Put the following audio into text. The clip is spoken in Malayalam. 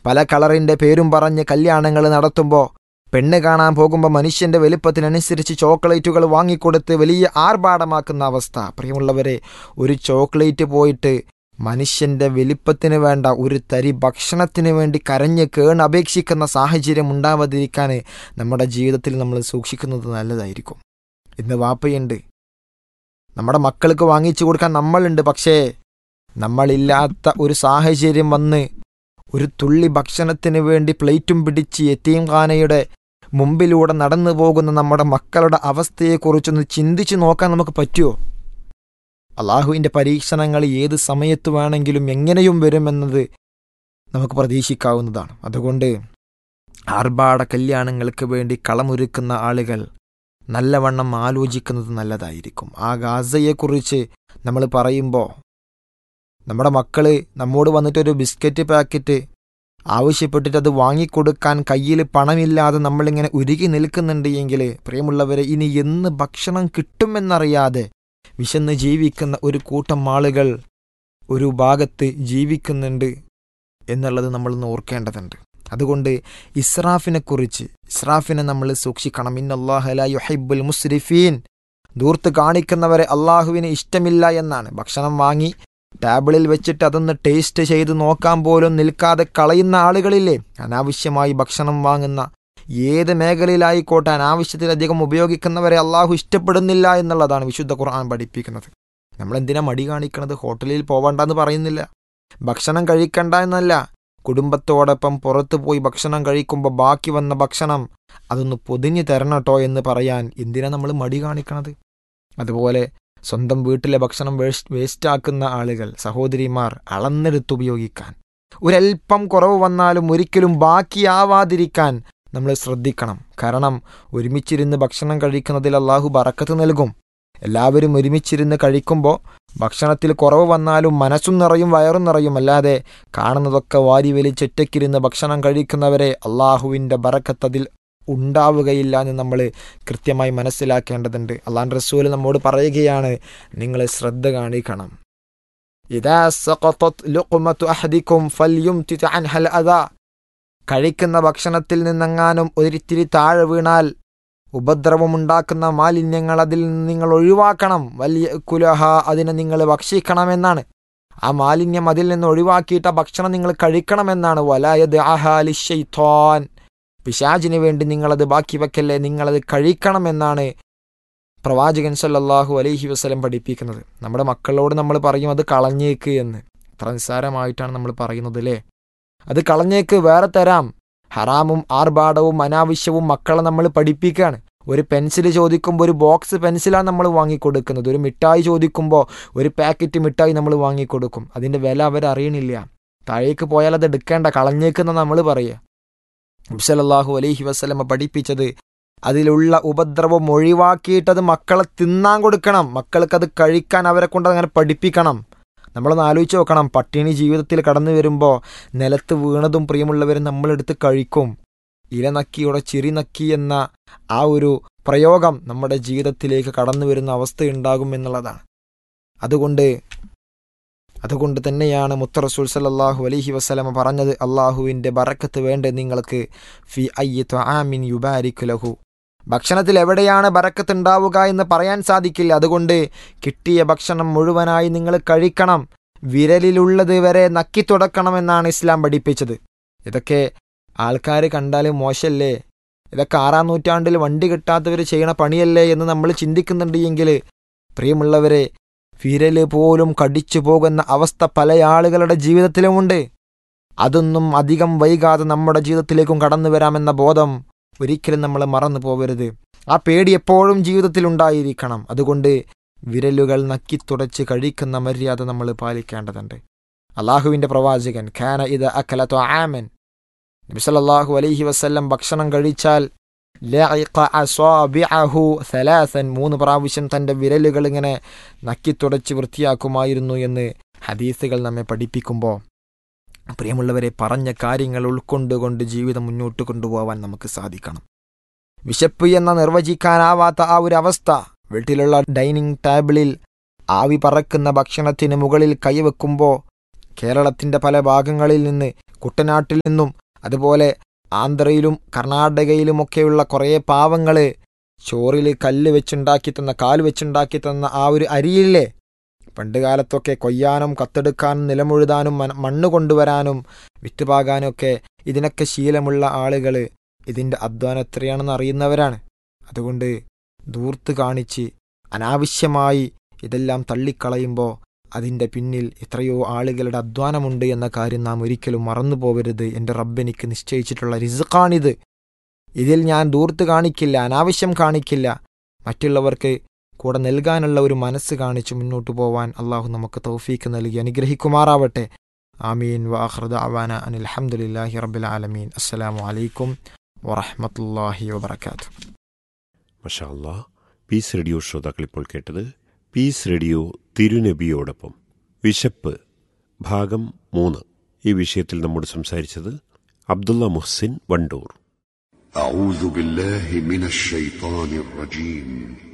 പല കളറിൻ്റെ പേരും പറഞ്ഞ് കല്യാണങ്ങൾ നടത്തുമ്പോൾ പെണ്ണ് കാണാൻ പോകുമ്പോൾ മനുഷ്യൻ്റെ വലിപ്പത്തിനനുസരിച്ച് ചോക്ലേറ്റുകൾ വാങ്ങിക്കൊടുത്ത് വലിയ ആർഭാടമാക്കുന്ന അവസ്ഥ പ്രിയമുള്ളവരെ ഒരു ചോക്ലേറ്റ് പോയിട്ട് മനുഷ്യൻ്റെ വലിപ്പത്തിന് വേണ്ട ഒരു തരി ഭക്ഷണത്തിന് വേണ്ടി കരഞ്ഞ് കേണ് അപേക്ഷിക്കുന്ന സാഹചര്യം ഉണ്ടാവാതിരിക്കാൻ നമ്മുടെ ജീവിതത്തിൽ നമ്മൾ സൂക്ഷിക്കുന്നത് നല്ലതായിരിക്കും ഇന്ന് വാപ്പയുണ്ട് നമ്മുടെ മക്കൾക്ക് വാങ്ങിച്ചു കൊടുക്കാൻ നമ്മളുണ്ട് പക്ഷേ നമ്മളില്ലാത്ത ഒരു സാഹചര്യം വന്ന് ഒരു തുള്ളി ഭക്ഷണത്തിന് വേണ്ടി പ്ലേറ്റും പിടിച്ച് യത്തീംഖാനയുടെ മുമ്പിലൂടെ നടന്നു പോകുന്ന നമ്മുടെ മക്കളുടെ അവസ്ഥയെക്കുറിച്ചൊന്ന് ചിന്തിച്ചു നോക്കാൻ നമുക്ക് പറ്റുമോ അള്ളാഹുവിൻ്റെ പരീക്ഷണങ്ങൾ ഏത് സമയത്ത് വേണമെങ്കിലും എങ്ങനെയും വരുമെന്നത് നമുക്ക് പ്രതീക്ഷിക്കാവുന്നതാണ് അതുകൊണ്ട് ആർഭാട കല്യാണങ്ങൾക്ക് വേണ്ടി കളമൊരുക്കുന്ന ആളുകൾ നല്ലവണ്ണം ആലോചിക്കുന്നത് നല്ലതായിരിക്കും ആ ഗാസയെക്കുറിച്ച് നമ്മൾ പറയുമ്പോൾ നമ്മുടെ മക്കൾ നമ്മോട് വന്നിട്ടൊരു ബിസ്ക്കറ്റ് പാക്കറ്റ് ആവശ്യപ്പെട്ടിട്ട് അത് വാങ്ങിക്കൊടുക്കാൻ കയ്യിൽ പണമില്ലാതെ നമ്മളിങ്ങനെ ഉരുകി നിൽക്കുന്നുണ്ട് എങ്കിൽ പ്രിയമുള്ളവരെ ഇനി എന്ന് ഭക്ഷണം കിട്ടുമെന്നറിയാതെ വിശന്ന് ജീവിക്കുന്ന ഒരു കൂട്ടം ആളുകൾ ഒരു ഭാഗത്ത് ജീവിക്കുന്നുണ്ട് എന്നുള്ളത് നമ്മളൊന്ന് ഓർക്കേണ്ടതുണ്ട് അതുകൊണ്ട് ഇസ്രാഫിനെക്കുറിച്ച് ഇസ്രാഫിനെ നമ്മൾ സൂക്ഷിക്കണം ഇന്നല്ലാഹല യുഹൈബുൽ മുസ്രിഫീൻ ദൂർത്ത് കാണിക്കുന്നവരെ അള്ളാഹുവിന് ഇഷ്ടമില്ല എന്നാണ് ഭക്ഷണം വാങ്ങി ടേബിളിൽ വെച്ചിട്ട് അതൊന്ന് ടേസ്റ്റ് ചെയ്ത് നോക്കാൻ പോലും നിൽക്കാതെ കളയുന്ന ആളുകളില്ലേ അനാവശ്യമായി ഭക്ഷണം വാങ്ങുന്ന ഏത് മേഖലയിലായിക്കോട്ടെ അനാവശ്യത്തിലധികം ഉപയോഗിക്കുന്നവരെ അള്ളാഹു ഇഷ്ടപ്പെടുന്നില്ല എന്നുള്ളതാണ് വിശുദ്ധ ഖുർആൻ പഠിപ്പിക്കുന്നത് നമ്മൾ എന്തിനാ മടി കാണിക്കണത് ഹോട്ടലിൽ പോവണ്ടെന്ന് പറയുന്നില്ല ഭക്ഷണം കഴിക്കണ്ട എന്നല്ല കുടുംബത്തോടൊപ്പം പുറത്തു പോയി ഭക്ഷണം കഴിക്കുമ്പോൾ ബാക്കി വന്ന ഭക്ഷണം അതൊന്ന് പൊതിഞ്ഞു തരണം കേട്ടോ എന്ന് പറയാൻ എന്തിനാ നമ്മൾ മടി കാണിക്കണത് അതുപോലെ സ്വന്തം വീട്ടിലെ ഭക്ഷണം വേസ്റ്റ് വേസ്റ്റാക്കുന്ന ആളുകൾ സഹോദരിമാർ അളന്നെടുത്ത് ഉപയോഗിക്കാൻ ഒരൽപ്പം കുറവ് വന്നാലും ഒരിക്കലും ബാക്കിയാവാതിരിക്കാൻ നമ്മൾ ശ്രദ്ധിക്കണം കാരണം ഒരുമിച്ചിരുന്ന് ഭക്ഷണം കഴിക്കുന്നതിൽ അള്ളാഹു ബറക്കത്ത് നൽകും എല്ലാവരും ഒരുമിച്ചിരുന്ന് കഴിക്കുമ്പോൾ ഭക്ഷണത്തിൽ കുറവ് വന്നാലും മനസ്സും നിറയും വയറും നിറയും അല്ലാതെ കാണുന്നതൊക്കെ വാരി വലിച്ചൊറ്റയ്ക്കിരുന്ന് ഭക്ഷണം കഴിക്കുന്നവരെ അള്ളാഹുവിൻ്റെ ബറക്കത്തതിൽ ഉണ്ടാവുകയില്ല എന്ന് നമ്മൾ കൃത്യമായി മനസ്സിലാക്കേണ്ടതുണ്ട് അള്ളാൻ റസൂൽ നമ്മോട് പറയുകയാണ് നിങ്ങൾ ശ്രദ്ധ കാണിക്കണം ഇതാ സഖത്തത് ലുഖ്മത്തു അഹദിക്കും ഫൽയുംതിത് അൻഹൽ അദാ കഴിക്കുന്ന ഭക്ഷണത്തിൽ നിന്നെങ്ങാനും ഒരിത്തിരി താഴെ വീണാൽ ഉപദ്രവമുണ്ടാക്കുന്ന മാലിന്യങ്ങൾ അതിൽ നിന്ന് നിങ്ങൾ ഒഴിവാക്കണം വലിയ കുലഹ അതിനെ നിങ്ങൾ ഭക്ഷിക്കണമെന്നാണ് ആ മാലിന്യം അതിൽ നിന്ന് ഒഴിവാക്കിയിട്ട് ആ ഭക്ഷണം നിങ്ങൾ കഴിക്കണമെന്നാണ് വലായത് ആഹാലിഷൈത്തോൻ പിശാചിന് വേണ്ടി നിങ്ങളത് ബാക്കി വെക്കല്ലേ നിങ്ങളത് കഴിക്കണമെന്നാണ് പ്രവാചകൻ സല്ലല്ലാഹു അലൈഹി വസ്ലം പഠിപ്പിക്കുന്നത് നമ്മുടെ മക്കളോട് നമ്മൾ പറയും അത് കളഞ്ഞേക്ക് എന്ന് അത്ര നിസ്സാരമായിട്ടാണ് നമ്മൾ പറയുന്നത് അല്ലേ അത് കളഞ്ഞേക്ക് വേറെ തരാം ഹറാമും ആർഭാടവും അനാവശ്യവും മക്കളെ നമ്മൾ പഠിപ്പിക്കുകയാണ് ഒരു പെൻസിൽ ചോദിക്കുമ്പോൾ ഒരു ബോക്സ് പെൻസിലാണ് നമ്മൾ വാങ്ങിക്കൊടുക്കുന്നത് ഒരു മിഠായി ചോദിക്കുമ്പോൾ ഒരു പാക്കറ്റ് മിഠായി നമ്മൾ വാങ്ങിക്കൊടുക്കും അതിൻ്റെ വില അവരറിയണില്ല താഴേക്ക് പോയാൽ അത് എടുക്കേണ്ട കളഞ്ഞേക്കെന്ന് നമ്മൾ പറയുക അബ്സലല്ലാഹു അലൈഹി വസ്ലമ പഠിപ്പിച്ചത് അതിലുള്ള ഉപദ്രവം ഒഴിവാക്കിയിട്ടത് മക്കളെ തിന്നാൻ കൊടുക്കണം മക്കൾക്കത് കഴിക്കാൻ അവരെ കൊണ്ട് അങ്ങനെ പഠിപ്പിക്കണം നമ്മളൊന്ന് ആലോചിച്ച് നോക്കണം പട്ടിണി ജീവിതത്തിൽ കടന്നു വരുമ്പോൾ നിലത്ത് വീണതും പ്രിയമുള്ളവരും നമ്മളെടുത്ത് കഴിക്കും ഇല നക്കിയുടെ ചിരി നക്കി എന്ന ആ ഒരു പ്രയോഗം നമ്മുടെ ജീവിതത്തിലേക്ക് കടന്നു വരുന്ന അവസ്ഥയുണ്ടാകും എന്നുള്ളതാണ് അതുകൊണ്ട് അതുകൊണ്ട് തന്നെയാണ് മുത്തറസൂൽ സല്ലാഹു അലഹി വസ്ലമ പറഞ്ഞത് അള്ളാഹുവിൻ്റെ ബറക്കത്ത് വേണ്ട നിങ്ങൾക്ക് ഫി അയ്യ ആമിൻ യുബാരിക് ലഹു ഭക്ഷണത്തിൽ എവിടെയാണ് ബറക്കത്ത് ഉണ്ടാവുക എന്ന് പറയാൻ സാധിക്കില്ല അതുകൊണ്ട് കിട്ടിയ ഭക്ഷണം മുഴുവനായി നിങ്ങൾ കഴിക്കണം വിരലിലുള്ളത് വരെ നക്കി തുടക്കണമെന്നാണ് ഇസ്ലാം പഠിപ്പിച്ചത് ഇതൊക്കെ ആൾക്കാർ കണ്ടാൽ മോശമല്ലേ ഇതൊക്കെ ആറാം നൂറ്റാണ്ടിൽ വണ്ടി കിട്ടാത്തവർ ചെയ്യണ പണിയല്ലേ എന്ന് നമ്മൾ ചിന്തിക്കുന്നുണ്ട് എങ്കിൽ പ്രിയമുള്ളവരെ വിരല് പോലും കടിച്ചു പോകുന്ന അവസ്ഥ പല ആളുകളുടെ ജീവിതത്തിലുമുണ്ട് അതൊന്നും അധികം വൈകാതെ നമ്മുടെ ജീവിതത്തിലേക്കും കടന്നു വരാമെന്ന ബോധം ഒരിക്കലും നമ്മൾ മറന്നു പോകരുത് ആ പേടി എപ്പോഴും ജീവിതത്തിൽ ഉണ്ടായിരിക്കണം അതുകൊണ്ട് വിരലുകൾ നക്കിത്തുടച്ച് കഴിക്കുന്ന മര്യാദ നമ്മൾ പാലിക്കേണ്ടതുണ്ട് അള്ളാഹുവിൻ്റെ പ്രവാചകൻ ഖാന ഇത് അക്കലത്തോ ആമൻ നബിസല്ലാഹു അലൈഹി വസ്ല്ലം ഭക്ഷണം കഴിച്ചാൽ സലാസൻ മൂന്ന് പ്രാവശ്യം തൻ്റെ വിരലുകൾ ഇങ്ങനെ നക്കിത്തുടച്ച് വൃത്തിയാക്കുമായിരുന്നു എന്ന് ഹദീസുകൾ നമ്മെ പഠിപ്പിക്കുമ്പോൾ പ്രിയമുള്ളവരെ പറഞ്ഞ കാര്യങ്ങൾ ഉൾക്കൊണ്ടുകൊണ്ട് ജീവിതം മുന്നോട്ട് കൊണ്ടുപോകാൻ നമുക്ക് സാധിക്കണം വിശപ്പ് എന്ന നിർവചിക്കാനാവാത്ത ആ ഒരു അവസ്ഥ വീട്ടിലുള്ള ഡൈനിങ് ടേബിളിൽ ആവി പറക്കുന്ന ഭക്ഷണത്തിന് മുകളിൽ കൈവെക്കുമ്പോൾ കേരളത്തിൻ്റെ പല ഭാഗങ്ങളിൽ നിന്ന് കുട്ടനാട്ടിൽ നിന്നും അതുപോലെ ആന്ധ്രയിലും കർണാടകയിലുമൊക്കെയുള്ള കുറേ പാവങ്ങൾ ചോറിൽ കല്ല് വെച്ചുണ്ടാക്കി തന്ന കാല് വെച്ചുണ്ടാക്കി തന്ന ആ ഒരു അരിയില്ലേ പണ്ട് കാലത്തൊക്കെ കൊയ്യാനും കത്തെടുക്കാനും നിലമുഴുതാനും മന- മണ്ണ് കൊണ്ടുവരാനും വിറ്റുപാകാനും ഒക്കെ ഇതിനൊക്കെ ശീലമുള്ള ആളുകൾ ഇതിൻ്റെ അധ്വാനം എത്രയാണെന്ന് അറിയുന്നവരാണ് അതുകൊണ്ട് ദൂർത്ത് കാണിച്ച് അനാവശ്യമായി ഇതെല്ലാം തള്ളിക്കളയുമ്പോൾ അതിൻ്റെ പിന്നിൽ എത്രയോ ആളുകളുടെ അധ്വാനമുണ്ട് എന്ന കാര്യം നാം ഒരിക്കലും മറന്നു പോകരുത് എൻ്റെ റബ്ബെനിക്ക് നിശ്ചയിച്ചിട്ടുള്ള റിസുഖാണിത് ഇതിൽ ഞാൻ ദൂർത്ത് കാണിക്കില്ല അനാവശ്യം കാണിക്കില്ല മറ്റുള്ളവർക്ക് കൂടെ നൽകാനുള്ള ഒരു മനസ്സ് കാണിച്ച് മുന്നോട്ട് പോവാൻ അള്ളാഹു നമുക്ക് തൗഫീക്ക് നൽകി അനുഗ്രഹിക്കുമാറാവട്ടെ ആമീൻ വാഹൃദ അവാന അനിൽ അഹമ്മദില്ലാഹി റബ്ബിൽ ആലമീൻ അസ്സലാമു അലൈക്കും വറഹ്മത്തുള്ളാഹി വബർക്കാത്തു മഷാ അല്ലാ പീസ് റേഡിയോ ശ്രോതാക്കൾ ഇപ്പോൾ കേട്ടത് പീസ് റേഡിയോ തിരുനബിയോടൊപ്പം വിശപ്പ് ഭാഗം മൂന്ന് ഈ വിഷയത്തിൽ നമ്മോട് സംസാരിച്ചത് അബ്ദുള്ള മുഹ്സിൻ വണ്ടൂർ أعوذ بالله من الشيطان الرجيم